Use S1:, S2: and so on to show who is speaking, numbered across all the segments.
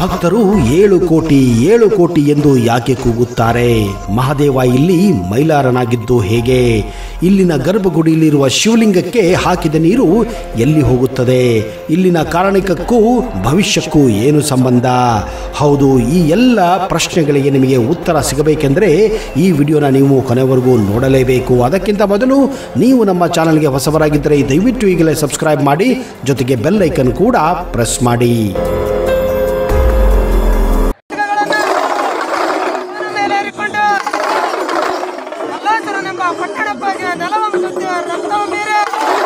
S1: ಭಕ್ತರು ಏಳು ಕೋಟಿ ಏಳು ಕೋಟಿ ಎಂದು ಯಾಕೆ ಕೂಗುತ್ತಾರೆ ಮಹಾದೇವ ಇಲ್ಲಿ ಮೈಲಾರನಾಗಿದ್ದು ಹೇಗೆ ಇಲ್ಲಿನ ಗರ್ಭಗುಡಿಯಲ್ಲಿರುವ ಶಿವಲಿಂಗಕ್ಕೆ ಹಾಕಿದ ನೀರು ಎಲ್ಲಿ ಹೋಗುತ್ತದೆ ಇಲ್ಲಿನ ಕಾರಣಿಕಕ್ಕೂ ಭವಿಷ್ಯಕ್ಕೂ ಏನು ಸಂಬಂಧ ಹೌದು ಈ ಎಲ್ಲ ಪ್ರಶ್ನೆಗಳಿಗೆ ನಿಮಗೆ ಉತ್ತರ ಸಿಗಬೇಕೆಂದರೆ ಈ ವಿಡಿಯೋನ ನೀವು ಕೊನೆವರೆಗೂ ನೋಡಲೇಬೇಕು ಅದಕ್ಕಿಂತ ಮೊದಲು ನೀವು ನಮ್ಮ ಚಾನಲ್ಗೆ ಹೊಸಬರಾಗಿದ್ದರೆ ದಯವಿಟ್ಟು ಈಗಲೇ ಸಬ್ಸ್ಕ್ರೈಬ್ ಮಾಡಿ ಜೊತೆಗೆ ಬೆಲ್ ಐಕನ್ ಕೂಡ ಪ್ರೆಸ್ ಮಾಡಿ
S2: ಮೇಲೇರಿಕೊಂಡು ಅಲ್ಲಾತರನೆಂಬ ಪಟ್ಟಣಪ್ಪಾಗೆ ನೆಲವನ್ನು ಸುತ್ತಿವ ರಕ್ತವು ಮೀರೆ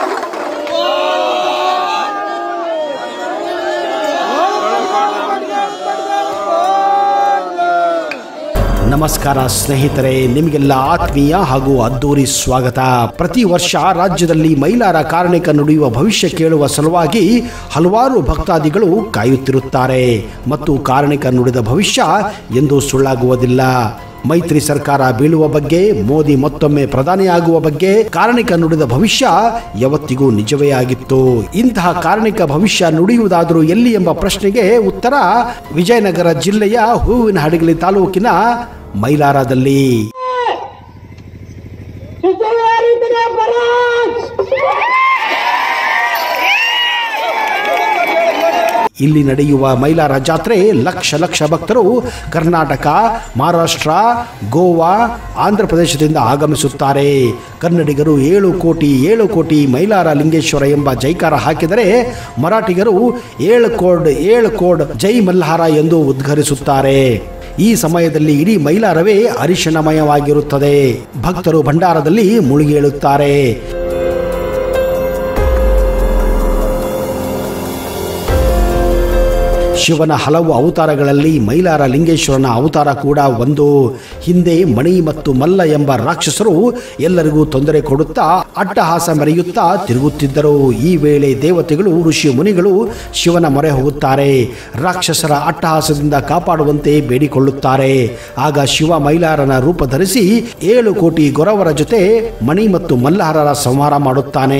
S1: ನಮಸ್ಕಾರ ಸ್ನೇಹಿತರೆ ನಿಮಗೆಲ್ಲ ಆತ್ಮೀಯ ಹಾಗೂ ಅದ್ದೂರಿ ಸ್ವಾಗತ ಪ್ರತಿ ವರ್ಷ ರಾಜ್ಯದಲ್ಲಿ ಮೈಲಾರ ಕಾರಣಿಕ ನುಡಿಯುವ ಭವಿಷ್ಯ ಕೇಳುವ ಸಲುವಾಗಿ ಹಲವಾರು ಭಕ್ತಾದಿಗಳು ಕಾಯುತ್ತಿರುತ್ತಾರೆ ಮತ್ತು ಕಾರಣಿಕ ನುಡಿದ ಭವಿಷ್ಯ ಎಂದು ಸುಳ್ಳಾಗುವುದಿಲ್ಲ ಮೈತ್ರಿ ಸರ್ಕಾರ ಬೀಳುವ ಬಗ್ಗೆ ಮೋದಿ ಮತ್ತೊಮ್ಮೆ ಪ್ರಧಾನಿಯಾಗುವ ಬಗ್ಗೆ ಕಾರಣಿಕ ನುಡಿದ ಭವಿಷ್ಯ ಯಾವತ್ತಿಗೂ ನಿಜವೇ ಆಗಿತ್ತು ಇಂತಹ ಕಾರಣಿಕ ಭವಿಷ್ಯ ನುಡಿಯುವುದಾದರೂ ಎಲ್ಲಿ ಎಂಬ ಪ್ರಶ್ನೆಗೆ ಉತ್ತರ ವಿಜಯನಗರ ಜಿಲ್ಲೆಯ ಹೂವಿನ ಹಡಗಲಿ ತಾಲೂಕಿನ ಮೈಲಾರದಲ್ಲಿ ಇಲ್ಲಿ ನಡೆಯುವ ಮೈಲಾರ ಜಾತ್ರೆ ಲಕ್ಷ ಲಕ್ಷ ಭಕ್ತರು ಕರ್ನಾಟಕ ಮಹಾರಾಷ್ಟ್ರ ಗೋವಾ ಆಂಧ್ರ ಪ್ರದೇಶದಿಂದ ಆಗಮಿಸುತ್ತಾರೆ ಕನ್ನಡಿಗರು ಏಳು ಕೋಟಿ ಏಳು ಕೋಟಿ ಮೈಲಾರ ಲಿಂಗೇಶ್ವರ ಎಂಬ ಜೈಕಾರ ಹಾಕಿದರೆ ಮರಾಠಿಗರು ಏಳು ಕೋಡ್ ಏಳು ಕೋಡ್ ಜೈ ಮಲ್ಹಾರ ಎಂದು ಉದ್ಘರಿಸುತ್ತಾರೆ ಈ ಸಮಯದಲ್ಲಿ ಇಡೀ ಮೈಲಾರವೇ ಅರಿಶಿಣಮಯವಾಗಿರುತ್ತದೆ ಭಕ್ತರು ಭಂಡಾರದಲ್ಲಿ ಮುಳುಗೇಳುತ್ತಾರೆ ಶಿವನ ಹಲವು ಅವತಾರಗಳಲ್ಲಿ ಮೈಲಾರ ಲಿಂಗೇಶ್ವರನ ಅವತಾರ ಕೂಡ ಒಂದು ಹಿಂದೆ ಮಣಿ ಮತ್ತು ಮಲ್ಲ ಎಂಬ ರಾಕ್ಷಸರು ಎಲ್ಲರಿಗೂ ತೊಂದರೆ ಕೊಡುತ್ತಾ ಅಟ್ಟಹಾಸ ಮೆರೆಯುತ್ತಾ ತಿರುಗುತ್ತಿದ್ದರು ಈ ವೇಳೆ ದೇವತೆಗಳು ಋಷಿ ಮುನಿಗಳು ಶಿವನ ಮೊರೆ ಹೋಗುತ್ತಾರೆ ರಾಕ್ಷಸರ ಅಟ್ಟಹಾಸದಿಂದ ಕಾಪಾಡುವಂತೆ ಬೇಡಿಕೊಳ್ಳುತ್ತಾರೆ ಆಗ ಶಿವ ಮೈಲಾರನ ರೂಪ ಧರಿಸಿ ಏಳು ಕೋಟಿ ಗೊರವರ ಜೊತೆ ಮಣಿ ಮತ್ತು ಮಲ್ಲಹರರ ಸಂಹಾರ ಮಾಡುತ್ತಾನೆ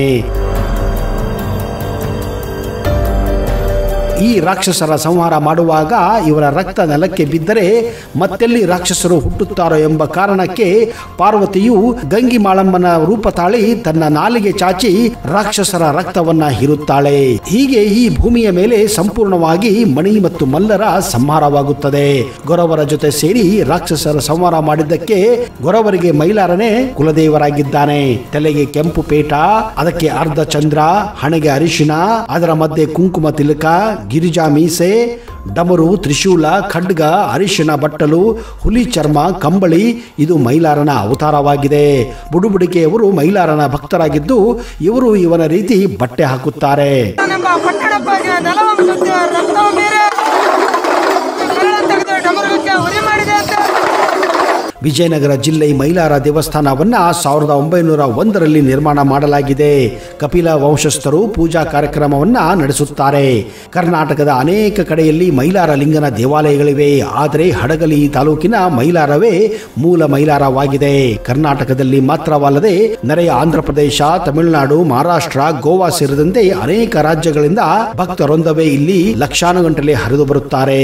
S1: ಈ ರಾಕ್ಷಸರ ಸಂಹಾರ ಮಾಡುವಾಗ ಇವರ ರಕ್ತ ನೆಲಕ್ಕೆ ಬಿದ್ದರೆ ಮತ್ತೆಲ್ಲಿ ರಾಕ್ಷಸರು ಹುಟ್ಟುತ್ತಾರೋ ಎಂಬ ಕಾರಣಕ್ಕೆ ಪಾರ್ವತಿಯು ಗಂಗಿ ಮಾಳಮ್ಮನ ರೂಪ ತಾಳಿ ತನ್ನ ನಾಲಿಗೆ ಚಾಚಿ ರಾಕ್ಷಸರ ರಕ್ತವನ್ನ ಹೀರುತ್ತಾಳೆ ಹೀಗೆ ಈ ಭೂಮಿಯ ಮೇಲೆ ಸಂಪೂರ್ಣವಾಗಿ ಮಣಿ ಮತ್ತು ಮಲ್ಲರ ಸಂಹಾರವಾಗುತ್ತದೆ ಗೊರವರ ಜೊತೆ ಸೇರಿ ರಾಕ್ಷಸರ ಸಂಹಾರ ಮಾಡಿದ್ದಕ್ಕೆ ಗೊರವರಿಗೆ ಮೈಲಾರನೇ ಕುಲದೇವರಾಗಿದ್ದಾನೆ ತಲೆಗೆ ಕೆಂಪು ಪೇಟ ಅದಕ್ಕೆ ಅರ್ಧ ಚಂದ್ರ ಹಣೆಗೆ ಅರಿಶಿನ ಅದರ ಮಧ್ಯೆ ಕುಂಕುಮ ತಿಲಕ ಗಿರಿಜಾ ಮೀಸೆ ಡಮರು ತ್ರಿಶೂಲ ಖಡ್ಗ ಅರಿಶಿಣ ಬಟ್ಟಲು ಹುಲಿ ಚರ್ಮ ಕಂಬಳಿ ಇದು ಮೈಲಾರನ ಅವತಾರವಾಗಿದೆ ಬುಡುಬುಡಿಕೆಯವರು ಮೈಲಾರನ ಭಕ್ತರಾಗಿದ್ದು ಇವರು ಇವನ ರೀತಿ ಬಟ್ಟೆ ಹಾಕುತ್ತಾರೆ
S2: ನೆಂಬ ಪಟ್ಟಣಪ್ಪಾಗೆ ನೆಲವನ್ನು ಸುತ್ತಿವ ರಕ್ತವು ಮೀರೆ ಕರಳ ತೆಗೆದು ಡಮರುಗಕ್ಕೆ ಉರಿ ಮಾಡಿದೆ ಅಂತ
S1: ವಿಜಯನಗರ ಜಿಲ್ಲೆ ಮೈಲಾರ ದೇವಸ್ಥಾನವನ್ನ ಸಾವಿರದ ಒಂಬೈನೂರ ಒಂದರಲ್ಲಿ ನಿರ್ಮಾಣ ಮಾಡಲಾಗಿದೆ ಕಪಿಲ ವಂಶಸ್ಥರು ಪೂಜಾ ಕಾರ್ಯಕ್ರಮವನ್ನ ನಡೆಸುತ್ತಾರೆ ಕರ್ನಾಟಕದ ಅನೇಕ ಕಡೆಯಲ್ಲಿ ಮೈಲಾರ ಲಿಂಗನ ದೇವಾಲಯಗಳಿವೆ ಆದರೆ ಹಡಗಲಿ ತಾಲೂಕಿನ ಮೈಲಾರವೇ ಮೂಲ ಮೈಲಾರವಾಗಿದೆ ಕರ್ನಾಟಕದಲ್ಲಿ ಮಾತ್ರವಲ್ಲದೆ ನೆರೆಯ ಆಂಧ್ರ ಪ್ರದೇಶ ತಮಿಳುನಾಡು ಮಹಾರಾಷ್ಟ್ರ ಗೋವಾ ಸೇರಿದಂತೆ ಅನೇಕ ರಾಜ್ಯಗಳಿಂದ ಭಕ್ತರೊಂದವೇ ಇಲ್ಲಿ ಲಕ್ಷಾನುಗಂಟಲೆ ಹರಿದು ಬರುತ್ತಾರೆ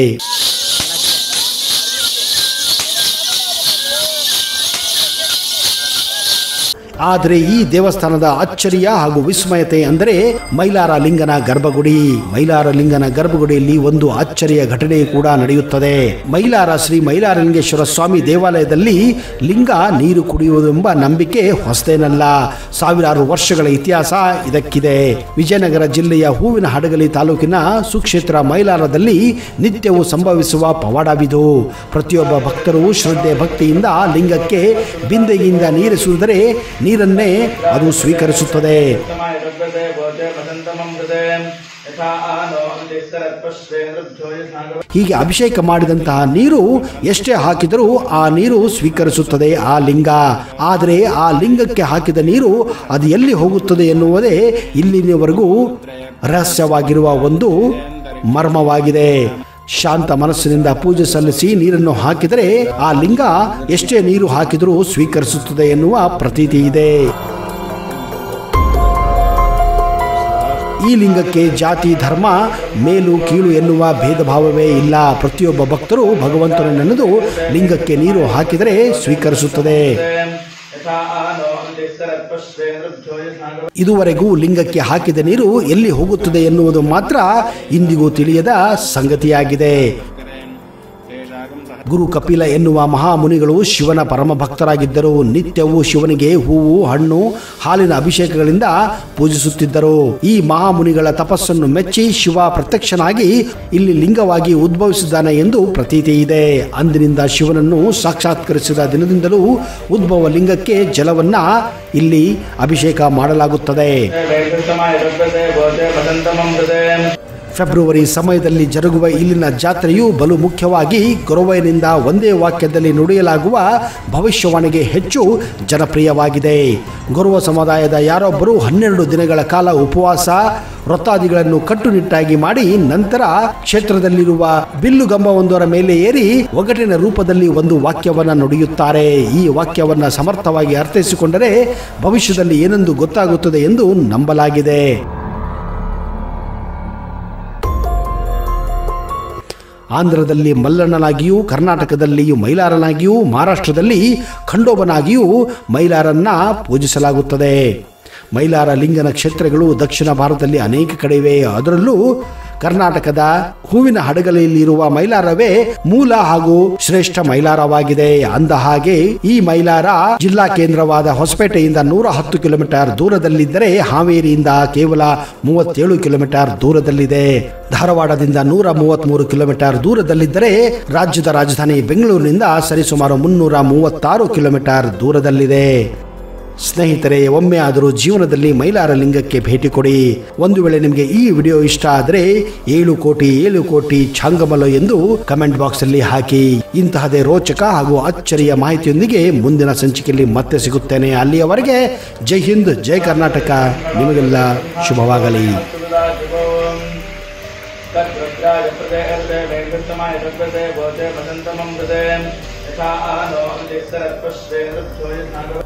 S1: ಆದರೆ ಈ ದೇವಸ್ಥಾನದ ಅಚ್ಚರಿಯ ಹಾಗೂ ವಿಸ್ಮಯತೆ ಅಂದರೆ ಮೈಲಾರ ಲಿಂಗನ ಗರ್ಭಗುಡಿ ಮೈಲಾರ ಲಿಂಗನ ಗರ್ಭಗುಡಿಯಲ್ಲಿ ಒಂದು ಅಚ್ಚರಿಯ ಘಟನೆ ಕೂಡ ನಡೆಯುತ್ತದೆ ಮೈಲಾರ ಶ್ರೀ ಮೈಲಾರಲಿಂಗೇಶ್ವರ ಸ್ವಾಮಿ ದೇವಾಲಯದಲ್ಲಿ ಲಿಂಗ ನೀರು ಕುಡಿಯುವುದೆಂಬ ನಂಬಿಕೆ ಹೊಸದೇನಲ್ಲ ಸಾವಿರಾರು ವರ್ಷಗಳ ಇತಿಹಾಸ ಇದಕ್ಕಿದೆ ವಿಜಯನಗರ ಜಿಲ್ಲೆಯ ಹೂವಿನ ಹಡಗಲಿ ತಾಲೂಕಿನ ಸುಕ್ಷೇತ್ರ ಮೈಲಾರದಲ್ಲಿ ನಿತ್ಯವೂ ಸಂಭವಿಸುವ ಪವಾಡವಿದು ಪ್ರತಿಯೊಬ್ಬ ಭಕ್ತರು ಶ್ರದ್ಧೆ ಭಕ್ತಿಯಿಂದ ಲಿಂಗಕ್ಕೆ ಬಿಂದೆಯಿಂದ ನೀರಿಸುವುದರೆ ನೀರನ್ನೇ ಅದು ಸ್ವೀಕರಿಸುತ್ತದೆ
S3: उत्तमाय द्रव्यते भवते वसन्तममृते यथा आनो अन्तिस्तरत्पश्वेन्द्रभ्यो यस्नागव
S1: ಹೀಗೆ ಅಭಿಷೇಕ ಮಾಡಿದಂತಹ ನೀರು ಎಷ್ಟೇ ಹಾಕಿದರೂ ಆ ನೀರು ಸ್ವೀಕರಿಸುತ್ತದೆ ಆ ಲಿಂಗ ಆದರೆ ಆ ಲಿಂಗಕ್ಕೆ ಹಾಕಿದ ನೀರು ಅದು ಎಲ್ಲಿ ಹೋಗುತ್ತದೆ ಎನ್ನುವುದೇ ಇಲ್ಲಿನವರೆಗೂ ರಹಸ್ಯವಾಗಿರುವ ಒಂದು ಮರ್ಮವಾಗಿದೆ ಶಾಂತ ಮನಸ್ಸಿನಿಂದ ಪೂಜೆ ಸಲ್ಲಿಸಿ ನೀರನ್ನು ಹಾಕಿದರೆ ಆ ಲಿಂಗ ಎಷ್ಟೇ ನೀರು ಹಾಕಿದರೂ ಸ್ವೀಕರಿಸುತ್ತದೆ ಎನ್ನುವ ಪ್ರತೀತಿ ಇದೆ ಈ ಲಿಂಗಕ್ಕೆ ಜಾತಿ ಧರ್ಮ ಮೇಲು ಕೀಳು ಎನ್ನುವ ಭೇದ ಭಾವವೇ ಇಲ್ಲ ಪ್ರತಿಯೊಬ್ಬ ಭಕ್ತರು ಭಗವಂತನ ನೆನೆದು ಲಿಂಗಕ್ಕೆ ನೀರು ಹಾಕಿದರೆ ಸ್ವೀಕರಿಸುತ್ತದೆ
S3: ಯಥಾ ಆನೋ ಅಂತಿಸ್ಸರತ್ಪಶ್ವೇಂದ್ರಭ್ಯೋ ಯಸ್ನಾಗವ
S1: ಇದುವರೆಗೂ ಲಿಂಗಕ್ಕೆ ಹಾಕಿದ ನೀರು ಎಲ್ಲಿ ಹೋಗುತ್ತದೆ ಎನ್ನುವುದು ಮಾತ್ರ ಇಂದಿಗೂ ತಿಳಿಯದ ಸಂಗತಿಯಾಗಿದೆ ಗುರು ಕಪಿಲ ಎನ್ನುವ ಮಹಾಮುನಿಗಳು ಶಿವನ ಪರಮ ಭಕ್ತರಾಗಿದ್ದರು ನಿತ್ಯವೂ ಶಿವನಿಗೆ ಹೂವು ಹಣ್ಣು ಹಾಲಿನ ಅಭಿಷೇಕಗಳಿಂದ ಪೂಜಿಸುತ್ತಿದ್ದರು ಈ ಮಹಾಮುನಿಗಳ ತಪಸ್ಸನ್ನು ಮೆಚ್ಚಿ ಶಿವ ಪ್ರತ್ಯಕ್ಷನಾಗಿ ಇಲ್ಲಿ ಲಿಂಗವಾಗಿ ಉದ್ಭವಿಸಿದ್ದಾನೆ ಎಂದು ಪ್ರತೀತಿ ಇದೆ ಅಂದಿನಿಂದ ಶಿವನನ್ನು ಸಾಕ್ಷಾತ್ಕರಿಸಿದ ದಿನದಿಂದಲೂ ಉದ್ಭವ ಲಿಂಗಕ್ಕೆ ಜಲವನ್ನ ಇಲ್ಲಿ ಅಭಿಷೇಕ ಮಾಡಲಾಗುತ್ತದೆ
S3: ವೈಕೃತಮಾಯ ರಬ್ಧತೆ ಭೋತೆ ವಸಂತಮಮೃತೆ
S1: ಫೆಬ್ರವರಿ ಸಮಯದಲ್ಲಿ ಜರುಗುವ ಇಲ್ಲಿನ ಜಾತ್ರೆಯು ಬಲು ಮುಖ್ಯವಾಗಿ ಗೊರವಯ್ಯನಿಂದ ಒಂದೇ ವಾಕ್ಯದಲ್ಲಿ ನುಡಿಯಲಾಗುವ ಭವಿಷ್ಯವಾಣಿಗೆ ಹೆಚ್ಚು ಜನಪ್ರಿಯವಾಗಿದೆ ಗೊರವ ಸಮುದಾಯದ ಯಾರೊಬ್ಬರು ಹನ್ನೆರಡು ದಿನಗಳ ಕಾಲ ಉಪವಾಸ ವ್ರತಾದಿಗಳನ್ನು ಕಟ್ಟುನಿಟ್ಟಾಗಿ ಮಾಡಿ ನಂತರ ಕ್ಷೇತ್ರದಲ್ಲಿರುವ ಬಿಲ್ಲುಗಂಬವೊಂದರ ಮೇಲೆ ಏರಿ ಒಗಟಿನ ರೂಪದಲ್ಲಿ ಒಂದು ವಾಕ್ಯವನ್ನ ನುಡಿಯುತ್ತಾರೆ ಈ ವಾಕ್ಯವನ್ನ ಸಮರ್ಥವಾಗಿ ಅರ್ಥೈಸಿಕೊಂಡರೆ ಭವಿಷ್ಯದಲ್ಲಿ ಏನೆಂದು ಗೊತ್ತಾಗುತ್ತದೆ ಎಂದು ನಂಬಲಾಗಿದೆ ಆಂಧ್ರದಲ್ಲಿ ಮಲ್ಲಣ್ಣನಾಗಿಯೂ ಕರ್ನಾಟಕದಲ್ಲಿಯೂ ಮೈಲಾರನಾಗಿಯೂ ಮಹಾರಾಷ್ಟ್ರದಲ್ಲಿ ಖಂಡೋಬನಾಗಿಯೂ ಮೈಲಾರನ್ನ ಪೂಜಿಸಲಾಗುತ್ತದೆ ಮೈಲಾರ ಲಿಂಗನ ಕ್ಷೇತ್ರಗಳು ದಕ್ಷಿಣ ಭಾರತದಲ್ಲಿ ಅನೇಕ ಕಡೆ ಇವೆ ಅದರಲ್ಲೂ ಕರ್ನಾಟಕದ ಹೂವಿನ ಹಡಗಲಿಯಲ್ಲಿರುವ ಮೈಲಾರವೇ ಮೂಲ ಹಾಗೂ ಶ್ರೇಷ್ಠ ಮೈಲಾರವಾಗಿದೆ ಅಂದ ಹಾಗೆ ಈ ಮೈಲಾರ ಜಿಲ್ಲಾ ಕೇಂದ್ರವಾದ ಹೊಸಪೇಟೆಯಿಂದ ನೂರ ಹತ್ತು ಕಿಲೋಮೀಟರ್ ದೂರದಲ್ಲಿದ್ದರೆ ಹಾವೇರಿಯಿಂದ ಕೇವಲ ಮೂವತ್ತೇಳು ಕಿಲೋಮೀಟರ್ ದೂರದಲ್ಲಿದೆ ಧಾರವಾಡದಿಂದ ನೂರ ಮೂವತ್ಮೂರು ಕಿಲೋಮೀಟರ್ ದೂರದಲ್ಲಿದ್ದರೆ ರಾಜ್ಯದ ರಾಜಧಾನಿ ಬೆಂಗಳೂರಿನಿಂದ ಸರಿಸುಮಾರು ಮುನ್ನೂರ ಮೂವತ್ತಾರು ಕಿಲೋಮೀಟರ್ ದೂರದಲ್ಲಿದೆ ಸ್ನೇಹಿತರೆ ಒಮ್ಮೆ ಆದರೂ ಜೀವನದಲ್ಲಿ ಮೈಲಾರ ಲಿಂಗಕ್ಕೆ ಭೇಟಿ ಕೊಡಿ ಒಂದು ವೇಳೆ ನಿಮಗೆ ಈ ವಿಡಿಯೋ ಇಷ್ಟ ಆದರೆ ಏಳು ಕೋಟಿ ಏಳು ಕೋಟಿ ಛಾಂಗಮಲ ಎಂದು ಕಮೆಂಟ್ ಬಾಕ್ಸ್ ಅಲ್ಲಿ ಹಾಕಿ ಇಂತಹದೇ ರೋಚಕ ಹಾಗೂ ಅಚ್ಚರಿಯ ಮಾಹಿತಿಯೊಂದಿಗೆ ಮುಂದಿನ ಸಂಚಿಕೆಯಲ್ಲಿ ಮತ್ತೆ ಸಿಗುತ್ತೇನೆ ಅಲ್ಲಿಯವರೆಗೆ ಜೈ ಹಿಂದ್ ಜೈ ಕರ್ನಾಟಕ ನಿಮಗೆಲ್ಲ ಶುಭವಾಗಲಿ
S3: तद्रुद्राय प्रदे अर्दे वैकृतमाय रब्धते भोते वसन्तममृते यथा आनो अंतिस्सरत्पश्वेन्द्रभ्यो यस्नागव